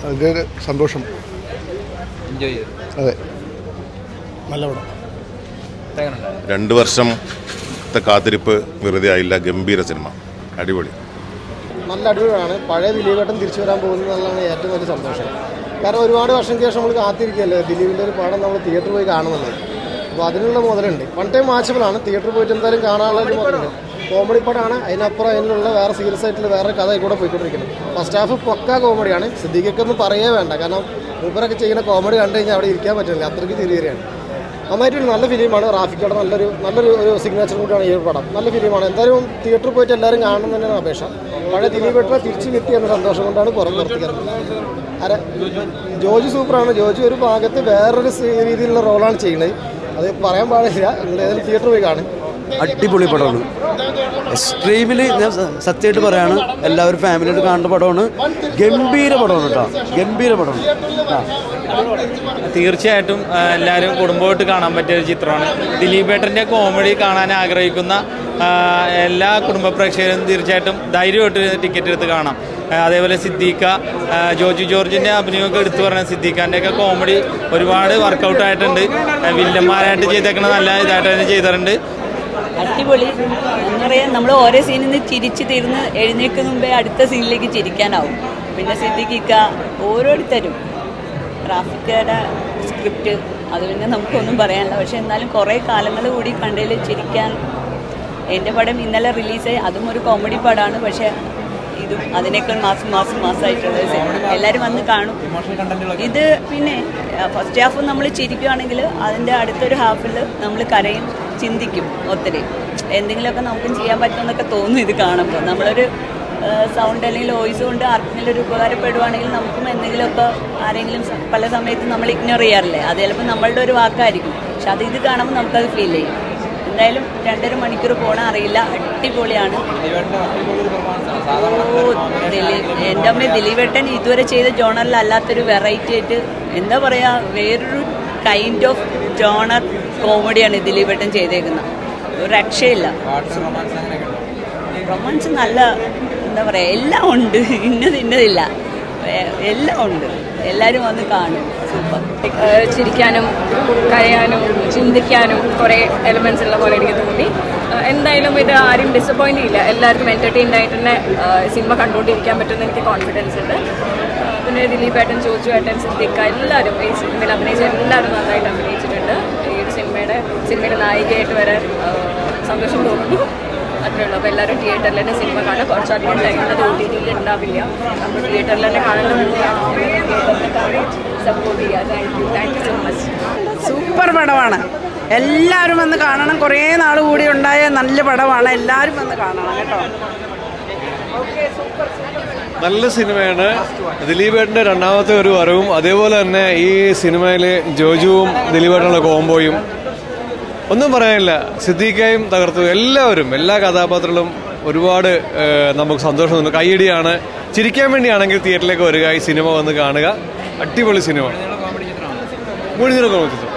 അതിൻ്റെ ഒരു സന്തോഷം എൻജോയ് ചെയ്തു അതെ നല്ല പടം എങ്ങനെയുണ്ടായിരുന്നു രണ്ട് വർഷത്തെ കാത്തിരിപ്പ് വെറുതെ ആയില്ല ഗംഭീര സിനിമ അടിപൊളി നല്ല അടിപൊളിയാണ് പഴയ ദിലീപേട്ടൻ തിരിച്ചു വരാൻ പോകുന്നത് എന്നുള്ളതാണ് ഏറ്റവും വലിയ സന്തോഷം കാരണം ഒരുപാട് വർഷങ്ങൾക്ക് ശേഷം നമ്മൾ കാത്തിരിക്കുകയല്ലേ ദിലീപിൻ്റെ ഒരു പടം നമ്മൾ തിയേറ്ററിൽ പോയി കാണുന്നുണ്ട് അപ്പോൾ അതിനുള്ള മുതലുണ്ട് വൺ ടൈം വാച്ചബിളാണ് തിയേറ്ററിൽ പോയിട്ട് എന്തായാലും കാണാനുള്ള ഒരു മുതലുണ്ട് കോമഡി പടമാണ് അതിനപ്പുറം അതിനുള്ള വേറെ സീരിയസ് ആയിട്ടുള്ള വേറെ കഥ കൂടെ പോയിക്കൊണ്ടിരിക്കുന്നത് ഫസ്റ്റ് ഹാഫ് പൊക്ക കോമഡിയാണ് സിദ്ദീഖൊന്നും പറയേ വേണ്ട കാരണം മൂപ്പരൊക്കെ ചെയ്യുന്ന കോമഡി കണ്ടു കഴിഞ്ഞാൽ അവിടെ ഇരിക്കാൻ പറ്റില്ല അത്രയ്ക്ക് തിരികെയാണ് നന്നായിട്ടൊരു നല്ല ഫിലിമാണ് റാഫിക്കയുടെ നല്ലൊരു നല്ലൊരു ഒരു സിഗ്നേച്ചർ കൂടിയാണ് ഈ ഒരു പടം നല്ല ഫിലിമാണ് എന്തായാലും തിയേറ്ററിൽ പോയിട്ട് എല്ലാവരും കാണണം തന്നെയാണ് അപേക്ഷ പഴയ ദിലീപേട്ടനെ തിരിച്ചു കിട്ടി എന്ന സന്തോഷം കൊണ്ടാണ് പുറം പുറത്തേക്ക് ഇറങ്ങുന്നത് അരെ ജോജി സൂപ്പറാണ് ജോജി ഒരു ഭാഗത്ത് വേറൊരു സി- രീതിയിലുള്ള റോളാണ് ചെയ്യുന്നത് അത് പറയാൻ പാടില്ല നിങ്ങൾ ഏതെങ്കിലും തിയേറ്ററിൽ പോയി കാണും അടിപൊളി പടമാണ് എക്സ്ട്രീമിൽ ഞാൻ സ- സത്യമായിട്ട് പറയാണ് എല്ലാവരും ഫാമിലിയായിട്ട് കാണേണ്ട പടമാണ് ഗംഭീര പടമാണ് കേട്ടോ ഗംഭീര പടമാണ് ആ തീർച്ചയായിട്ടും ആ, എല്ലാവരും കുടുംബമായിട്ട് കാണാൻ പറ്റിയ ഒരു ചിത്രമാണ് ദിലീപേട്ടൻ്റെ കോമഡി കാണാൻ ആഗ്രഹിക്കുന്ന ആ, എല്ലാ കുടുംബ പ്രേക്ഷകരും തീർച്ചയായിട്ടും ധൈര്യമായിട്ട് ടിക്കറ്റ് എടുത്ത് കാണാം ആ, അതേപോലെ സിദ്ദീഖ ആ, ജോജു ജോർജിൻ്റെ അഭിനയമൊക്കെ എടുത്തു പറഞ്ഞ സിദ്ദീഖാൻ്റെ ഒക്കെ കോമഡി ഒരുപാട് വർക്കൗട്ട് ആയിട്ടുണ്ട് ആ, വില്ലന്മാരായിട്ട് ചെയ്തേക്കണ നല്ല ഇതായിട്ട് തന്നെ ചെയ്തിട്ടുണ്ട് അടിപൊളി എന്താ പറയുക നമ്മൾ ഓരോ സീനിൽ നിന്ന് ചിരിച്ച് തീർന്ന് എഴുന്നേൽക്കുന്ന മുമ്പേ അടുത്ത സീനിലേക്ക് ചിരിക്കാനാവും പിന്നെ സിദ്ദിഖിക്ക ഓരോരുത്തരും ട്രാഫിക്കയുടെ സ്ക്രിപ്റ്റ് അത് പിന്നെ നമുക്കൊന്നും പറയാനില്ല പക്ഷെ എന്നാലും കുറേ കാലങ്ങൾ കൂടി കണ്ടതിൽ ചിരിക്കാൻ എൻ്റെ പടം ഇന്നലെ റിലീസായി അതും ഒരു കോമഡി പടമാണ് പക്ഷെ ഇതും അതിനേക്കാൾ മാസം മാസം മാസമായിട്ടുള്ള എല്ലാവരും വന്ന് കാണും ഇത് പിന്നെ ഫസ്റ്റ് ഹാഫ് നമ്മൾ ചിരിക്കുകയാണെങ്കിൽ അതിൻ്റെ അടുത്തൊരു ഹാഫിൽ നമ്മൾ കരയും ചിന്തിക്കും ഒത്തിരി എന്തെങ്കിലുമൊക്കെ നമുക്കും ചെയ്യാൻ പറ്റുമെന്നൊക്കെ തോന്നും ഇത് കാണുമ്പോൾ നമ്മളൊരു സൗണ്ട് അല്ലെങ്കിൽ വോയിസ് കൊണ്ട് ആർക്കെങ്കിലും ഒരു ഉപകാരപ്പെടുവാണെങ്കിൽ നമുക്കും എന്തെങ്കിലുമൊക്കെ ആരെങ്കിലും സ- പല സമയത്ത് നമ്മൾ ഇഗ്നോർ ചെയ്യാറില്ലേ അത് ചിലപ്പോൾ നമ്മളുടെ ഒരു വാക്കായിരിക്കും പക്ഷെ അത് ഇത് കാണുമ്പോൾ നമുക്കത് ഫീൽ ചെയ്യും എന്തായാലും രണ്ടര മണിക്കൂർ പോണ അറിയില്ല അടിപൊളിയാണ് ഓ ദിലീപ് എൻ്റെ അമ്മ ദിലീപേട്ടൻ ഇതുവരെ ചെയ്ത ജോണറിൽ അല്ലാത്തൊരു വെറൈറ്റി ആയിട്ട് എന്താ പറയാ വേറൊരു കൈൻഡ് ഓഫ് ജോണർ കോമഡിയാണ് ദിലീപേട്ടൻ ചെയ്തേക്കുന്നത് ഒരു രക്ഷയില്ല റൊമാൻസ് നല്ല എന്താ പറയാ എല്ലാം ഉണ്ട് ഇന്നത് ഇന്നതില്ല ഏ- എല്ലാം ഉണ്ട് എല്ലാവരും വന്ന് കാണും സൂപ്പർ ഏഹ് ചിരിക്കാനും കരയാനും ചിന്തിക്കാനും കുറേ എലമെന്റ്സ് ഉള്ള പോലെ എനിക്ക് തോന്നി ഏഹ് എന്തായാലും ഇത് ആരും ഡിസപ്പോയിന്റ് ചെയ്യില്ല എല്ലാവർക്കും എൻ്റർടൈൻഡ് ആയിട്ട് തന്നെ ഏഹ് സിനിമ കണ്ടുകൊണ്ടിരിക്കാൻ പറ്റുമെന്ന് എനിക്ക് കോൺഫിഡൻസ് ഉണ്ട് ഏഹ് പിന്നെ ദിലീപ് ഏട്ടൻ ചോച്ചു ഏട്ടൻ സിദ്ദിഖ എല്ലാവരും ഈ സിനിമയിൽ അഭിനയിച്ച എല്ലാവരും നന്നായിട്ട് അഭിനയിച്ചിട്ടുണ്ട് ഈ ഒരു സിനിമയുടെ സിനിമയുടെ നായികയായിട്ട് വരാൻ ഏഹ് സന്തോഷം തോന്നുന്നു അത്രേ ഉള്ളൂ അപ്പോൾ എല്ലാവരും തിയേറ്ററിൽ തന്നെ സിനിമ കാണുക കുറച്ചധികം ടൈമിൽ ഒ ടി ടിയിൽ ഉണ്ടാവില്ല അപ്പോൾ തിയേറ്ററിൽ തന്നെ കാണേണ്ട മൂവിയാണ് തിയേറ്ററിൽ കാണി സപ്പോർട്ട് ചെയ്യുക thank you thank you so much super പടമാണ് എല്ലാവരും വന്ന് കാണണം കുറേ നാൾ കൂടി ഉണ്ടായ നല്ല പടമാണ് എല്ലാവരും വന്ന് കാണണം കേട്ടോ നല്ല സിനിമയാണ് ദിലീപേട്ടൻ്റെ രണ്ടാമത്തെ ഒരു വരവും അതേപോലെ തന്നെ ഈ സിനിമയിൽ ജോജുവും ദിലീപേട്ടനുള്ള കോംബോയും ഒന്നും പറയാനില്ല സിദ്ദീഖയും തകർത്തു എല്ലാവരും എല്ലാ കഥാപാത്രങ്ങളും ഒരുപാട് ഏഹ്, നമുക്ക് സന്തോഷം തോന്നുന്നു കൈയടിയാണ് ചിരിക്കാൻ വേണ്ടിയാണെങ്കിൽ തിയേറ്ററിലേക്ക് വരിക ഈ സിനിമ വന്ന് കാണുക അടിപൊളി സിനിമ മൂന്ന് കോമഡി ചിത്രം